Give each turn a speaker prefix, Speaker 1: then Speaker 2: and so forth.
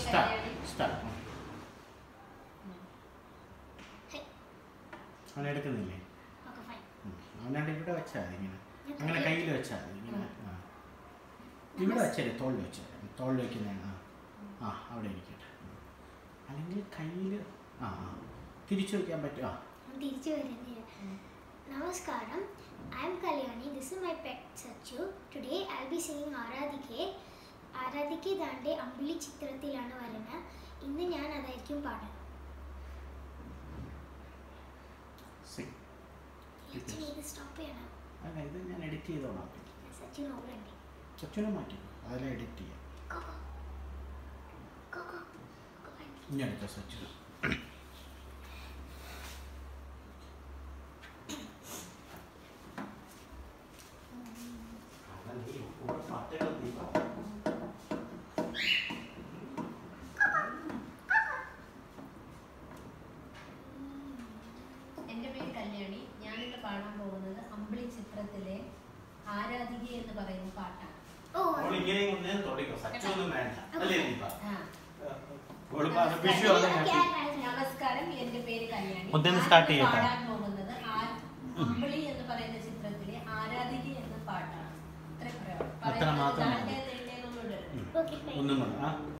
Speaker 1: Start
Speaker 2: Kalyani.
Speaker 1: Start അവൻ എടുക്കുന്നില്ലേ
Speaker 3: okay fine
Speaker 1: ഉം. അവനാണ്ട് ഇവിടെ വെച്ചാൽ മതി ഇങ്ങനെ അങ്ങനെ കയ്യിൽ വെച്ചാൽ മതി ഇങ്ങനെ ആ ഇവിടെ വെച്ചാൽ തോളിൽ വെച്ചാൽ തോളിൽ വെക്കുന്നതാണ് ആ ആ അവിടെ ഇരിക്കട്ടെ ഉം. അല്ലെങ്കിൽ കയ്യിൽ ആ ആ തിരിച്ചു വയ്ക്കാൻ പറ്റും ആ
Speaker 3: തിരിച്ചു വരുന്നത് നമസ്കാരം I am Kalyani this is my pet Sachu today I be singing ആരാധികെ ആരാധികെ ദാണ്ടെ അമ്പിളി ചിത്രത്തിലാണ് വരുന്നത് ഇന്ന് ഞാൻ അതായിരിക്കും പാടുന്നത്
Speaker 1: സിക്
Speaker 3: ചേച്ചി ഇത് സ്റ്റോപ്പ് ചെയ്യണം
Speaker 1: അല്ല ഇത് ഞാൻ എഡിറ്റ് ചെയ്തോളാം
Speaker 3: സച്ചിൻ ഓവറുണ്ട്
Speaker 1: സച്ചുനെ മാറ്റി അതെല്ലാം എഡിറ്റ് ചെയ്യാം
Speaker 3: കൊക്കോ കൊക്കോ
Speaker 1: ഇനി അടുത്ത സച്ചു
Speaker 2: എൻ്റെ പേര് കല്യാണി ഞാനിന്ന് പാടാൻ പോകുന്നത് അമ്പിളി ചിത്രത്തിലെ ആരാധിക എന്ന് പറയുന്ന പാട്ടാണ്
Speaker 3: ഓ
Speaker 1: അവൾ ഇങ്ങനെ ഒന്നേ തുടങ്ങിക്കോ സച്ചു ഒന്നും വേണ്ട അല്ലേ ദീപ
Speaker 2: ആ.
Speaker 1: അവള് പറഞ്ഞ വിഷു
Speaker 3: Okay,
Speaker 1: ആണ്
Speaker 3: I try, try.
Speaker 2: നമസ്കാരം എൻ്റെ പേര് കല്യാണി
Speaker 1: ഒന്നിന്ന്
Speaker 2: ഞാനിന്ന്
Speaker 1: start ചെയ്യട്ടെ?
Speaker 2: പാടാൻ പോകുന്നത് ആ- അമ്പിളി എന്ന് പറയുന്ന ചിത്രത്തിലെ ആരാധിക എന്ന പാട്ടാണ് ഇത്രയും പറയാം.
Speaker 1: അത്ര മാത്രം മതി.
Speaker 2: ദാണ്ടെ ദണ്ടെ എന്നൊന്നും ഇടരുത്.
Speaker 3: Okay, fine.
Speaker 1: ഒന്നും കൂടെ ആ